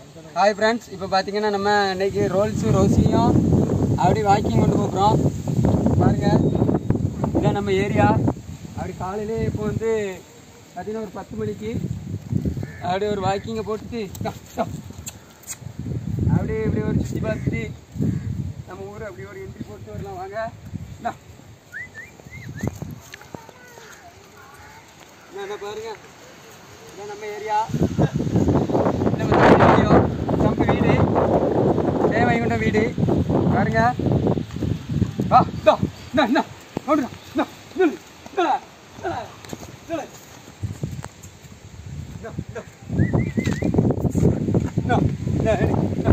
Hi friends இப்போ பார்த்தீங்கன்னா நம்ம இன்னைக்கு ரோல்ஸும் ரோசியும் அப்படி வாக்கிங் கொண்டு போகிறோம் பாருங்க இதான் நம்ம ஏரியா அப்படி காலையிலே இப்போ வந்து பார்த்தீங்கன்னா ஒரு பத்து மணிக்கு அப்படி ஒரு வாக்கிங்கை போட்டுட்டு டா, டா. அப்படியே இப்படி ஒரு சுற்றி பார்த்துட்டு நம்ம ஊர் அப்படி ஒரு என்ட்ரி போட்டு வரலாம் வாங்க டா. என்ன என்ன பாருங்க இதான் நம்ம ஏரியா இந்த மாதிரி வீடியோ நம்ம வீடு தேவைகுண்ட வீடு பாருங்க வா தோ நா நா ஓடுடா நா நில்லு நில்லு நில்லு நில்லு no no no no no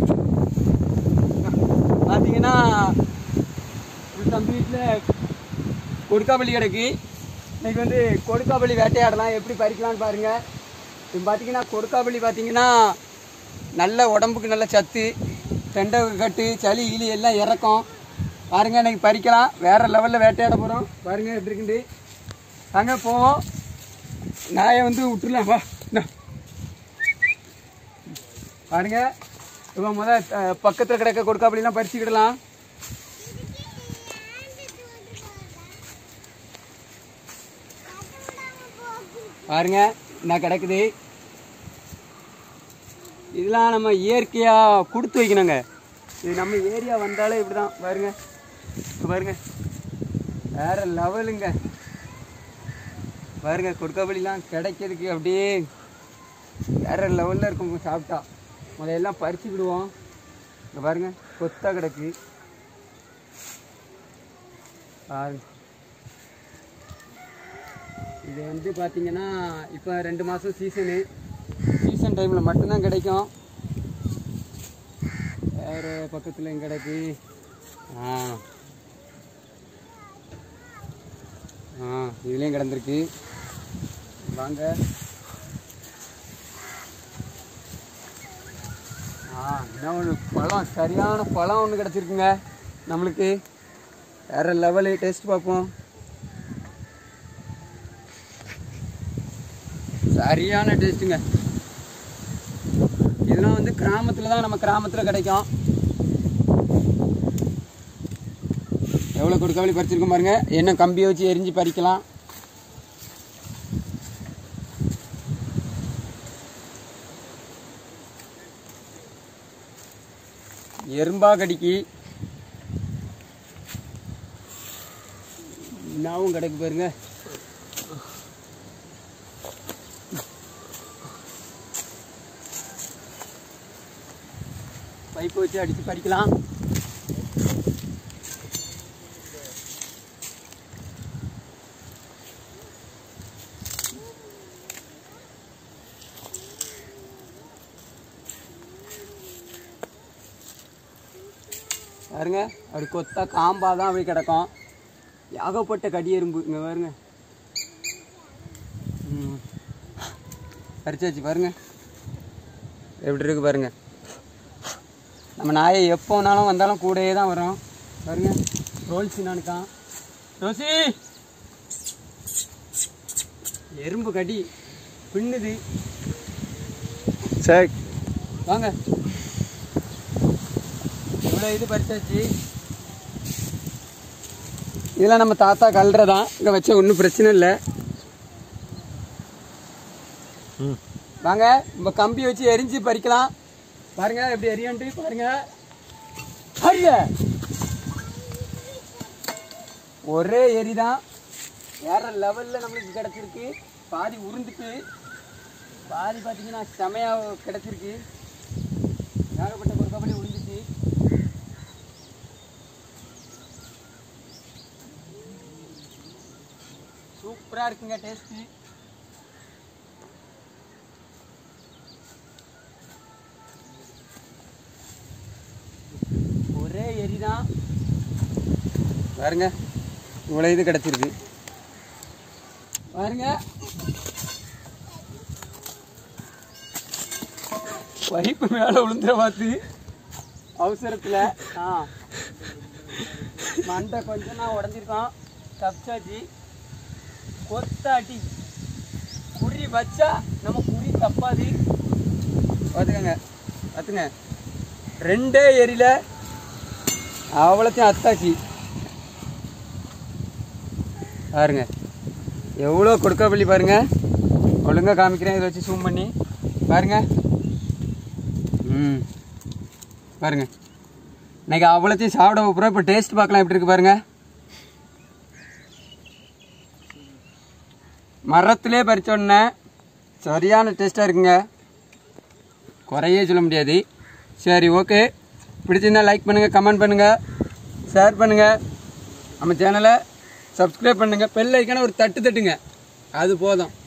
பார்த்தீங்கன்னா நம்ம வீட்டில் கொடுக்காப்பள்ளி கிடக்கு இன்னைக்கு வந்து கொடுக்காப்பள்ளி வேட்டையாடலாம் எப்படி பறிக்கலாம்னு பாருங்க இப்போ பார்த்தீங்கன்னா கொடுக்காப்பள்ளி பார்த்தீங்கன்னா நல்ல உடம்புக்கு நல்ல சத்து தெண்டை கட்டு சளி இலி எல்லாம் இறக்கும் பாருங்க இன்னைக்கு பறிக்கலாம் வேற லெவலில் வேட்டையாட போகிறோம் பாருங்க எப்படி இருக்குண்டு வாங்க போவோம் நாயை வந்து விட்டுருலாம் வா இந்தா. பாருங்க இப்போ முத பக்கத்தில் கிடக்க கொடுக்காப்பள்ளிலாம் பறிச்சுக்கிடலாம் பாருங்க நான் கிடக்குது இதெல்லாம் நம்ம இயற்கையாக கொடுத்து வைக்கணுங்க இது நம்ம ஏரியா வந்தாலே இப்படி தான் பாருங்க இங்க பாருங்க வேற லெவலுங்க பாருங்க கொடுக்காபடிலாம் கிடைக்கிறதுக்கு அப்படியே வேற லெவலில் இருக்கும் சாப்பிட்டா முதல்ல எல்லாம் பறிச்சுக்கிடுவோம் இங்கே பாருங்க கொத்தா கிடக்கு பாருங்க இது வந்து பார்த்தீங்கன்னா இப்போ ரெண்டு மாதம் சீசனு சீசன் டைமில் மட்டும்தான் கிடைக்கும் வேறு பக்கத்தில் எங்கே கிடக்கு ஆ ஆ இதுலேயும் கிடந்திருக்கு வாங்க ஆ என்ன ஒன்று பழம் சரியான பழம் ஒன்று கிடச்சிருக்குங்க நம்மளுக்கு வேறு லெவலு டேஸ்ட் பார்ப்போம் சரியான டேஸ்ட்டுங்க இதெல்லாம் வந்து கிராமத்தில் தான் நம்ம கிராமத்தில் கிடைக்கும் எவ்வளோ கொடுக்காவளி பறிச்சிருக்கோம் பாருங்க என்ன கம்பியை வச்சு எரிஞ்சு பறிக்கலாம் எறும்பா கடிக்கு நாவும் கிடக்கு பாருங்க பைப்பு வச்சு அடித்து பறிக்கலாம் பாருங்க அப்படி கொத்தா காம்பா தான் அப்படி கிடக்கும் ஏகப்பட்ட கடி எறும்பு இங்கே பாருங்க ம். பறிச்சாச்சு பாருங்க எப்படி இருக்கு பாருங்க நம்ம நாயை எப்போ வேணாலும் வந்தாலும் கூடயே தான் வரும் பாருங்க ரோல்சி நானுக்கான் ரோசி எறும்பு கடி பின்னுது சரி வாங்க இவ்வளோ இது பறிச்சாச்சு இதெல்லாம் நம்ம தாத்தா கல்றதான் இங்கே வச்ச ஒன்றும் பிரச்சனை இல்லை வாங்க நம்ம கம்பி வச்சு எரிஞ்சு பறிக்கலாம் பாருங்க எப்படி எரியான்ட்டு பாருங்க அரிய ஒரே எரி தான் வேற லெவல்ல நம்மளுக்கு கிடைச்சிருக்கு பாதி உருந்துட்டு பாதி பார்த்தீங்கன்னா செமையா கிடைச்சிருக்கு ஏகப்பட்ட ஒரு கபடி உளுந்துச்சு சூப்பரா இருக்குங்க டேஸ்ட்டு ஒரே எரி தான் பாருங்க இவ்வளோ இது கிடச்சிருக்கு பாருங்க பைப்பு மேலே விழுந்துற பார்த்து அவசரத்தில் ஆ மண்டை கொஞ்சம் நான் உடஞ்சிருக்கோம் தப்பிச்சாச்சு கொத்தாட்டி குறி வச்சா நம்ம குறி தப்பாது பார்த்துக்கோங்க பார்த்துங்க ரெண்டே எரியில அவ்வளோத்தையும் அத்தாச்சி பாருங்க எவ்வளோ கொடுக்காப்பள்ளி பாருங்க ஒழுங்கா காமிக்கிறேன் இதை வச்சு ஜூம் பண்ணி பாருங்க ம் பாருங்க இன்னைக்கு அவ்வளோத்தையும் சாப்பிட போகிறோம் இப்போ டேஸ்ட் பார்க்கலாம் எப்படி இருக்கு பாருங்க மரத்திலே பறிச்ச உடனே சரியான டேஸ்ட்டாக இருக்குங்க குறையே சொல்ல முடியாது சரி ஓகே பிடிச்சிருந்தா லைக் பண்ணுங்கள் கமெண்ட் பண்ணுங்கள் ஷேர் பண்ணுங்கள் நம்ம சேனலை சப்ஸ்கிரைப் பண்ணுங்கள் பெல் ஐக்கான ஒரு தட்டு தட்டுங்க அது போதும்